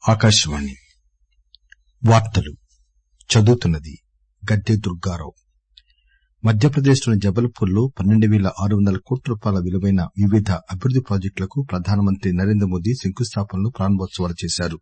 ఆకాశవాణి వార్తలు చదువుతున్నది గద్దె దుర్గారావు మధ్యప్రదేశ్ లోని జబల్పూర్ లో పన్నెండు పేల ఆరు వందల కోట్ల రూపాయల విలువైన వివిధ అభివృద్ది ప్రాజెక్టులకు ప్రధానమంత్రి నరేంద్రమోదీ శంకుస్థాపనలు ప్రారంభోత్సవాలు చేశారు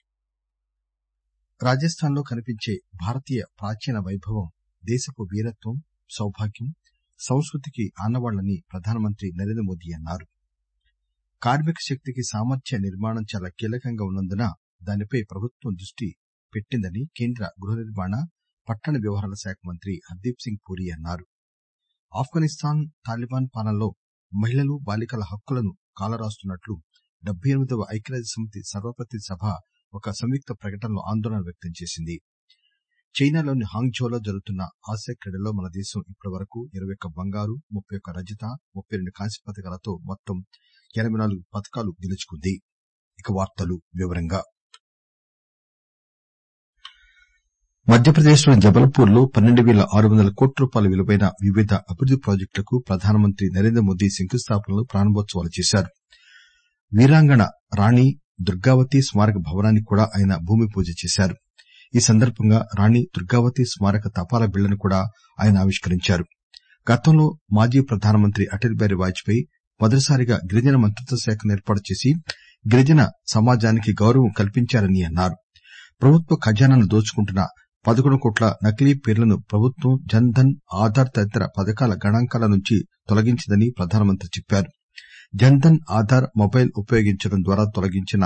రాజస్థాన్ లో కనిపించే భారతీయ ప్రాచీన వైభవం దేశపు వీరత్వం సౌభాగ్యం సంస్కృతికి ఆనవాళ్లని ప్రధానమంత్రి నరేంద్రమోదీ అన్నారు కార్మిక శక్తికి సామర్థ్య నిర్మాణం చాలా కీలకంగా ఉన్నందున దానిపై ప్రభుత్వం దృష్టి పెట్టిందని కేంద్ర గృహ నిర్మాణ పట్టణ వ్యవహారాల శాఖ మంత్రి హర్దీప్ సింగ్ పూరీ అన్నారు ఆఫ్ఘనిస్తాన్ తాలిబాన్ పాలనలో మహిళలు బాలికల హక్కులను కాలరాస్తున్నట్లు డెబ్బై ఎనిమిదవ ఐక్యరాజ్యసమితి సర్వప్రతినిధి సభ ఒక సంయుక్త ప్రకటనలో ఆందోళన వ్యక్తం చేసింది చైనాలోని హాంగ్ఝౌలో జరుగుతున్న ఆసియా క్రీడల్లో మన దేశం ఇప్పటివరకు ఇరవై ఒక్క బంగారు ముప్పై ఒక్క రజత ముప్పై రెండు కాంస్య పతకాలతో మొత్తం ఎనబై నాలుగు పతకాలు గెలుచుకుంది మధ్యప్రదేశ్ లోని జబల్పూర్ లో పన్నెండు పేల ఆరు వందల కోట్ల రూపాయల విలువైన వివిధ అభివృద్ది ప్రాజెక్టులకు ప్రధానమంత్రి నరేంద్రమోదీ శంకుస్థాపనలు ప్రారంభోత్సవాలు చేశారు వీరాంగన రాణి దుర్గావతి స్మారక భవనానికి కూడా ఆయన భూమి పూజ చేశారు ఈ సందర్బంగా రాణి దుర్గావతి స్మారక తపాలా బిళ్లను కూడా ఆయన ఆవిష్కరించారు గతంలో మాజీ ప్రధానమంత్రి అటల్ బిహారీ వాజ్ పేయి మొదటిసారిగా గిరిజన మంత్రిత్వ శాఖను ఏర్పాటు చేసి గిరిజన సమాజానికి గౌరవం కల్పించారని అన్నారు ప్రభుత్వ ఖజానాను దోచుకుంటున్న పదకొండు కోట్ల నకిలీ పేర్లను ప్రభుత్వం జన్ ధన్ ఆధార్ తదితర పథకాల గణాంకాల నుంచి తొలగించిందని ప్రధానమంత్రి చెప్పారు జన్ ధన్ ఆధార్ మొబైల్ ఉపయోగించడం ద్వారా తొలగించిన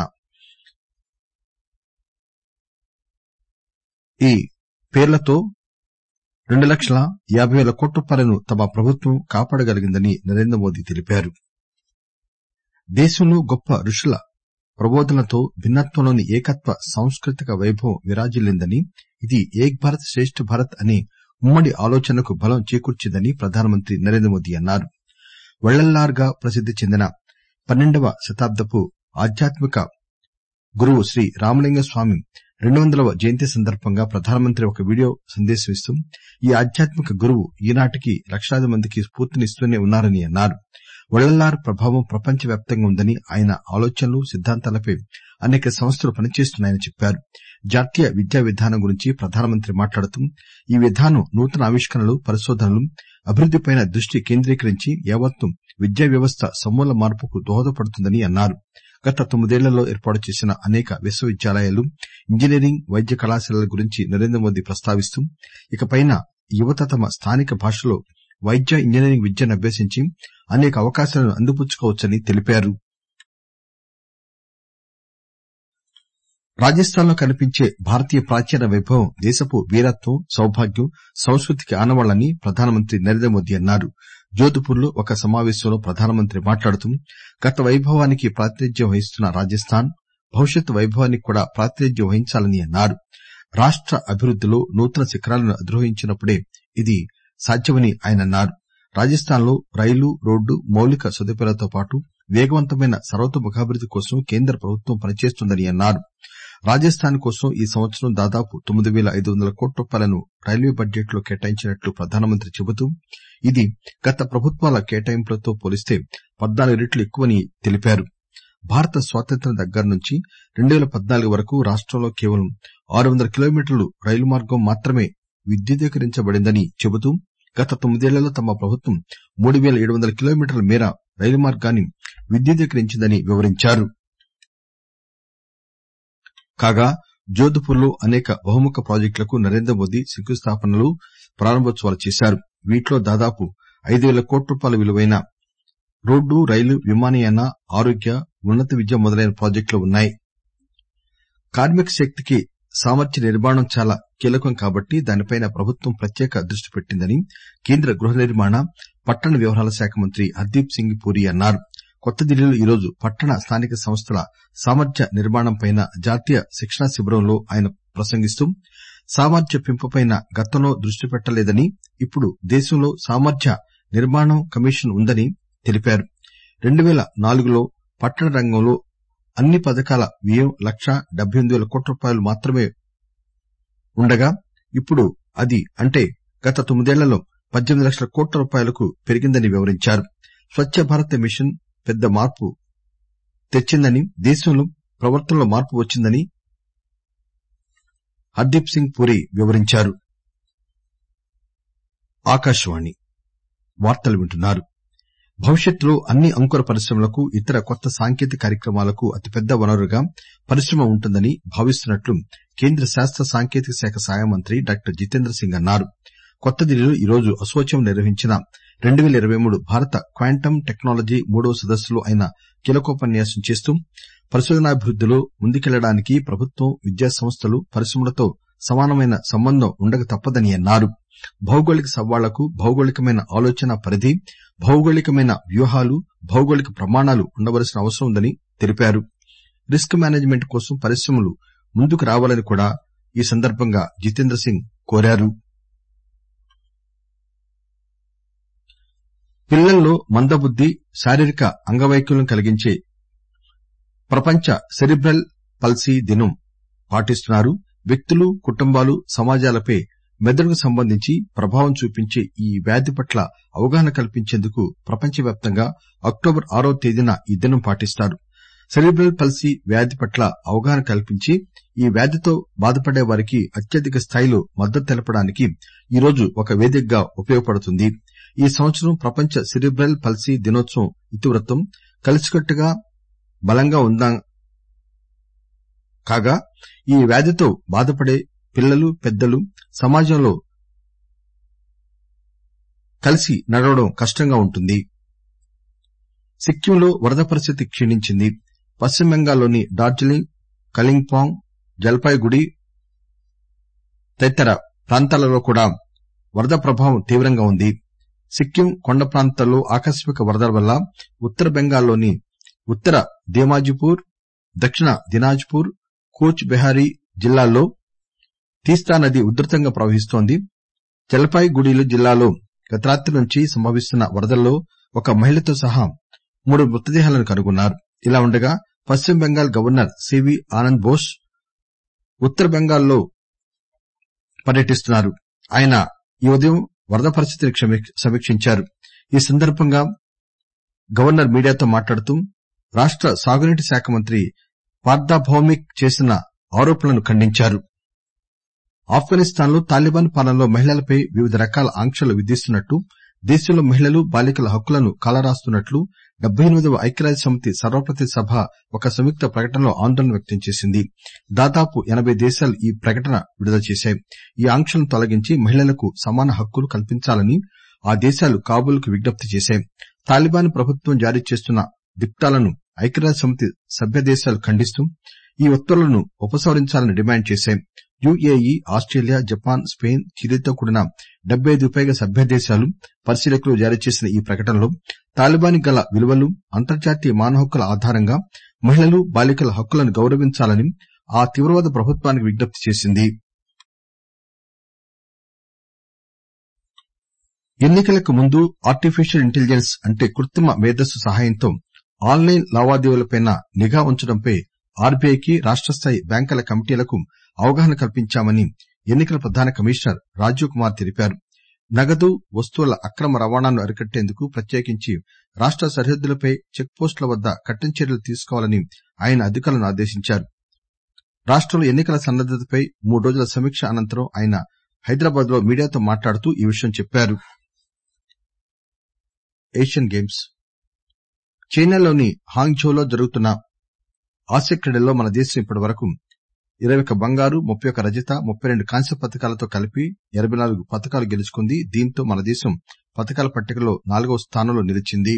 ఈ పేర్లతో రెండు లక్షల యాబై పేల కోట్ల రూపాయలను తమ ప్రభుత్వం కాపాడగలిగిందని నరేంద్రమోదీ తెలిపారు దేశంలో గొప్ప ఋషుల ప్రబోధనలతో భిన్నత్వంలోని ఏకత్వ సాంస్కృతిక వైభవం విరాజిల్లిందని ఇది ఏక్ భారత్ శ్రేష్ట్ భారత్ అనే ఉమ్మడి ఆలోచనకు బలం చేకూర్చిందని ప్రధానమంత్రి నరేంద్రమోదీ అన్నారు వళ్లల్లార్ గా ప్రసిద్ది చెందిన పన్నెండవ శతాబ్దపు ఆధ్యాత్మిక గురువు శ్రీ రామలింగ స్వామి రెండు వందలవ జయంతి సందర్భంగా ప్రధానమంత్రి ఒక వీడియో సందేశం ఇస్తూ ఈ ఆధ్యాత్మిక గురువు ఈనాటికి లక్షలాది మందికి స్పూర్తినిస్తూనే ఉన్నారని అన్నారు వళ్లల్లార్ ప్రభావం ప్రపంచ వ్యాప్తంగా ఉందని ఆయన ఆలోచనలు సిద్దాంతాలపై అనేక సంస్థలు పనిచేస్తున్నాయని చెప్పారు జాతీయ విద్యా విధానం గురించి ప్రధానమంత్రి మాట్లాడుతూ ఈ విధానం నూతన ఆవిష్కరణలు పరిశోధనలు అభివృద్దిపై దృష్టి కేంద్రీకరించి యావత్తు విద్యా వ్యవస్థ సమూల మార్పుకు దోహదపడుతుందని అన్నారు గత తొమ్మిదేళ్లలో ఏర్పాటు చేసిన అనేక విశ్వవిద్యాలయాలు ఇంజనీరింగ్ వైద్య కళాశాలల గురించి నరేంద్రమోదీ ప్రస్తావిస్తూ ఇకపైన యువత తమ స్థానిక భాషలో వైద్య ఇంజనీరింగ్ విద్యను అభ్యసించి అనేక అవకాశాలను అందిపుచ్చుకోవచ్చని తెలిపారు రాజస్థాన్ లో కనిపించే భారతీయ ప్రాచీన వైభవం దేశపు వీరత్వం సౌభాగ్యం సంస్కృతికి ఆనవాళ్లని ప్రధానమంత్రి నరేంద్రమోదీ అన్నారు జోధ్పూర్ లో ఒక సమావేశంలో ప్రధానమంత్రి మాట్లాడుతూ గత వైభవానికి ప్రాతినిధ్యం వహిస్తున్న రాజస్థాన్ భవిష్యత్ వైభవానికి కూడా ప్రాతినిధ్యం వహించాలని అన్నారు రాష్ట అభివృద్దిలో నూతన శిఖరాలను అధిరోహించినప్పుడే ఇది సాధ్యమని ఆయన అన్నారు రాజస్థాన్ లో రైలు రోడ్డు మౌలిక సదుపాయాలతో పాటు వేగవంతమైన సర్వతోముఖాభివృద్ది కోసం కేంద్ర ప్రభుత్వం పనిచేస్తోందని అన్నారు రాజస్థాన్ కోసం ఈ సంవత్సరం దాదాపు తొమ్మిది పేల ఐదు వందల కోట్ల రూపాయలను రైల్వే బడ్జెట్ లో కేటాయించినట్లు ప్రధానమంత్రి చెబుతూ ఇది గత ప్రభుత్వాల కేటాయింపులతో పోలిస్తే పద్నాలుగు రెట్లు ఎక్కువని తెలిపారు భారత స్వాతంత్ర్యం దగ్గర నుంచి రెండు పేల పద్నాలుగు వరకు రాష్టంలో కేవలం ఆరు వందల కిలోమీటర్లు రైలు మార్గం మాత్రమే విద్యుదీకరించబడిందని చెబుతూ గత తొమ్మిదేళ్లలో తమ ప్రభుత్వం మూడు పేల ఏడు వందల కిలోమీటర్ల మేర రైలు మార్గాన్ని విద్యుదీకరించిందని వివరించారు కాగా జోధ్పూర్ లో అనేక బహుముఖ ప్రాజెక్టులకు నరేంద్రమోదీ శంకుస్థాపనలు ప్రారంభోత్సవాలు చేశారు వీటిలో దాదాపు ఐదు పేల కోట్ల రూపాయల విలువైన రోడ్డు రైలు విమానయాన ఆరోగ్య ఉన్నత విద్య మొదలైన ప్రాజెక్టులు ఉన్నాయి కార్మిక శక్తికి సామర్థ్య నిర్మాణం చాలా కీలకం కాబట్టి దానిపై ప్రభుత్వం ప్రత్యేక దృష్టి పెట్టిందని కేంద్ర గృహ నిర్మాణ పట్టణ వ్యవహారాల శాఖ మంత్రి హర్దీప్ సింగ్ పూరీ అన్నారు కొత్త ఢిల్లీలో ఈరోజు పట్టణ స్థానిక సంస్థల సామర్థ్య నిర్మాణంపై జాతీయ శిక్షణా శిబిరంలో ఆయన ప్రసంగిస్తూ సామర్థ్య పెంపుపై గతంలో దృష్టి పెట్టలేదని ఇప్పుడు దేశంలో సామర్థ్య నిర్మాణం కమిషన్ ఉందని తెలిపారు రెండు పేల నాలుగులో పట్టణ రంగంలో అన్ని పథకాల వ్యయం లక్షా డెబ్బై ఎనిమిది పేల కోట్ల రూపాయలు మాత్రమే ఉండగా ఇప్పుడు అది అంటే గత తొమ్మిదేళ్లలో పద్దెనిమిది లక్షల కోట్ల రూపాయలకు పెరిగిందని వివరించారు స్వచ్చ భారత్ మిషన్ పెద్ద మార్పు తెచ్చిందని దేశంలో ప్రవర్తనలో మార్పు వచ్చిందని హర్దీప్ సింగ్ పూరి వివరించారు భవిష్యత్తులో అన్ని అంకుర పరిశ్రమలకు ఇతర కొత్త సాంకేతిక కార్యక్రమాలకు అతిపెద్ద వనరుగా పరిశ్రమ ఉంటుందని భావిస్తున్నట్లు కేంద్ర శాస్త సాంకేతిక శాఖ సహాయ మంత్రి డాక్టర్ జితేంద్ర సింగ్ అన్నారు కొత్త ఢిల్లీలో ఈరోజు అసోచామ్ నిర్వహించిన 2023 భారత క్వాంటమ్ టెక్నాలజీ మూడవ సదస్సులో ఆయన కీలకోపన్యాసం చేస్తూ పరిశోధనాభివృద్దిలో ముందుకెళ్లడానికి ప్రభుత్వం విద్యాసంస్థలు పరిశ్రమలతో సమానమైన సంబంధం ఉండక తప్పదని అన్నారు భౌగోళిక సవాళ్లకు భౌగోళికమైన ఆలోచనా పరిధి భౌగోళికమైన వ్యూహాలు భౌగోళిక ప్రమాణాలు ఉండవలసిన అవసరం ఉందని తెలిపారు రిస్క్ మేనేజ్మెంట్ కోసం పరిశ్రమలు ముందుకు రావాలని కూడా ఈ సందర్బంగా జితేంద్ర సింగ్ కోరారు పిల్లల్లో మందబుద్ది శారీరక అంగవైకల్యం కలిగించే ప్రపంచ సెరిబ్రల్ పల్సీ దినం పాటిస్తున్నారు వ్యక్తులు కుటుంబాలు సమాజాలపై మెదడుకు సంబంధించి ప్రభావం చూపించే ఈ వ్యాధి పట్ల అవగాహన కల్పించేందుకు ప్రపంచవ్యాప్తంగా అక్టోబర్ ఆరవ తేదీన ఈ దినం పాటిస్తారు సెరిబ్రల్ పల్సీ వ్యాధి పట్ల అవగాహన కల్పించి ఈ వ్యాధితో బాధపడే వారికి అత్యధిక స్థాయిలో మద్దతు తెలపడానికి ఈ రోజు ఒక వేదికగా ఉపయోగపడుతుంది ఈ సంవత్సరం ప్రపంచ సెరిబ్రల్ పల్సీ దినోత్సవం ఇతివృత్తం కలిసికట్టుగా బలంగా ఉందాం కాగా ఈ వ్యాధితో బాధపడే పిల్లలు పెద్దలు సమాజంలో కలిసి నడవడం కష్టంగా ఉంటుంది సిక్కింలో వరద పరిస్థితి క్షీణించింది పశ్చిమ బెంగాల్లోని డార్జిలింగ్ కలింపాంగ్ జల్పాయిగుడి తదితర ప్రాంతాలలో కూడా వరద ప్రభావం తీవ్రంగా ఉంది సిక్కిం కొండ ప్రాంతాల్లో ఆకస్మిక వరదల వల్ల ఉత్తర బెంగాల్లోని ఉత్తర దీమాజిపూర్ దక్షిణ దినాజ్పూర్ కూచ్ బెహారీ జిల్లాల్లో తీస్తా నది ఉధృతంగా ప్రవహిస్తోంది జల్పాయిగుడి జిల్లాలో గత రాత్రి నుంచి సంభవిస్తున్న వరదల్లో ఒక మహిళతో సహా మూడు మృతదేహాలను కనుగొన్నారు ఇలా ఉండగా పశ్చిమ బెంగాల్ గవర్నర్ సివి ఆనంద్ బోస్ ఉత్తర బెంగాల్ లో పర్యటిస్తున్నారు ఆయన ఈ ఉదయం వరద పరిస్థితిని సమీక్షించారు ఈ సందర్బంగా గవర్నర్ మీడియాతో మాట్లాడుతూ రాష్ట సాగునీటి శాఖ మంత్రి పార్థ భౌమిక్ చేసిన ఆరోపణలను ఖండించారు ఆఫ్ఘనిస్తాన్ లో తాలిబాన్ పాలనలో మహిళలపై వివిధ రకాల ఆంక్షలు విధిస్తున్నట్టు దేశంలో మహిళలు బాలికల హక్కులను కాలరాస్తున్నట్లు డెబ్బై ఎనిమిదవ ఐక్యరాజ్యసమితి సర్వప్రతినిధి సభ ఒక సంయుక్త ప్రకటనలో ఆందోళన వ్యక్తం చేసింది దాదాపు ఎనబై దేశాలు ఈ ప్రకటన విడుదల చేశాయి ఈ ఆంక్షలను తొలగించి మహిళలకు సమాన హక్కులు కల్పించాలని ఆ దేశాలు కాబూల్ కు విజ్ఞప్తి చేశాయి తాలిబాన్ ప్రభుత్వం జారీ చేస్తున్న దిక్తాలను ఐక్యరాజ్యసమితి సభ్య దేశాలు ఖండిస్తూ ఈ ఉత్తర్వులను ఉపసంహరించాలని డిమాండ్ చేశాయి యుఎఇ ఆస్టేలియా జపాన్ స్పెయిన్ చిలీతో కూడిన డెబ్బై ఐదుకు పైగా సభ్య దేశాలు పరిశీలకులు జారీ చేసిన ఈ ప్రకటనలో తాలిబాన్ కి గల విలువలు అంతర్జాతీయ మానవ హక్కుల ఆధారంగా మహిళలు బాలికల హక్కులను గౌరవించాలని ఆ తీవ్రవాద ప్రభుత్వానికి విజ్ఞప్తి చేసింది ఎన్నికలకు ముందు ఆర్టిఫిషియల్ ఇంటెలిజెన్స్ అంటే కృత్రిమ మేధస్సు సహాయంతో ఆన్ లైన్ లావాదేవీలపై నిఘా ఉంచడంపై ఆర్బీఐకి రాష్టస్థాయి బ్యాంకర్ల కమిటీలకు అవగాహన కల్పించామని ఎన్నికల ప్రధాన కమిషనర్ రాజీవ్ కుమార్ తెలిపారు నగదు వస్తువుల అక్రమ రవాణాను అరికట్టేందుకు ప్రత్యేకించి రాష్ట సరిహద్దులపై చెక్ పోస్టుల వద్ద కఠిన చర్యలు తీసుకోవాలని ఆయన అధికారులను ఆదేశించారు రాష్టంలో ఎన్నికల సన్నద్దతపై మూడు రోజుల సమీక్ష అనంతరం ఆయన హైదరాబాద్ లో మీడియాతో మాట్లాడుతూ ఈ విషయం చెప్పారు చైనాలోని హాంగ్ఝౌలో జరుగుతున్న ఆసియా క్రీడల్లో మన దేశం ఇప్పటివరకు ఇరవై ఒక్క బంగారు ముప్పై ఒక్క రజత ముప్పై రెండు కాంస్య పతకాలతో కలిపి ఎనబై నాలుగు పతకాలు గెలుచుకుంది దీంతో మన దేశం పతకాల పట్టికలో నాలుగవ స్థానంలో నిలిచింది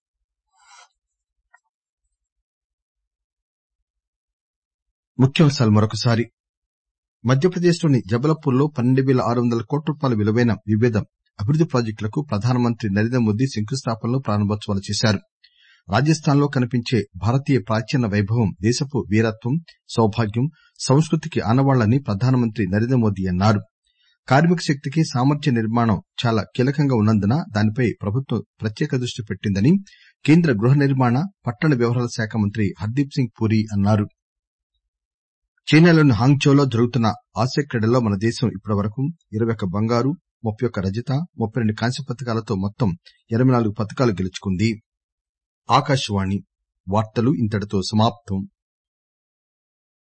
మధ్యప్రదేశ్ లోని జబల్పూర్ లో పన్నెండు పేల ఆరు వందల కోట్ల రూపాయల విలువైన వివిధ అభివృద్ది ప్రాజెక్టులకు ప్రధానమంత్రి నరేంద్ర మోదీ శంకుస్థాపనలు ప్రారంభోత్సవాలు చేశారు రాజస్థాన్ లో కనిపించే భారతీయ ప్రాచీన వైభవం దేశపు వీరత్వం సౌభాగ్యం సంస్కృతికి ఆనవాళ్లని ప్రధానమంత్రి నరేంద్ర మోదీ అన్నారు కార్మిక శక్తికి సామర్థ్య నిర్మాణం చాలా కీలకంగా ఉన్నందున దానిపై ప్రభుత్వం ప్రత్యేక దృష్టి పెట్టిందని కేంద్ర గృహ నిర్మాణ పట్టణ వ్యవహారాల శాఖ మంత్రి హర్దీప్ సింగ్ పూరి అన్నారు చైనాలోని హాంగ్ఝౌలో జరుగుతున్న ఆసియా క్రీడల్లో మన దేశం ఇప్పటివరకు ఇరవై ఒక్క బంగారు ముప్పై ఒక్క రజత ముప్పై రెండు కాంస్య పతకాలతో మొత్తం ఎనబై నాలుగు పతకాలు గెలుచుకుంది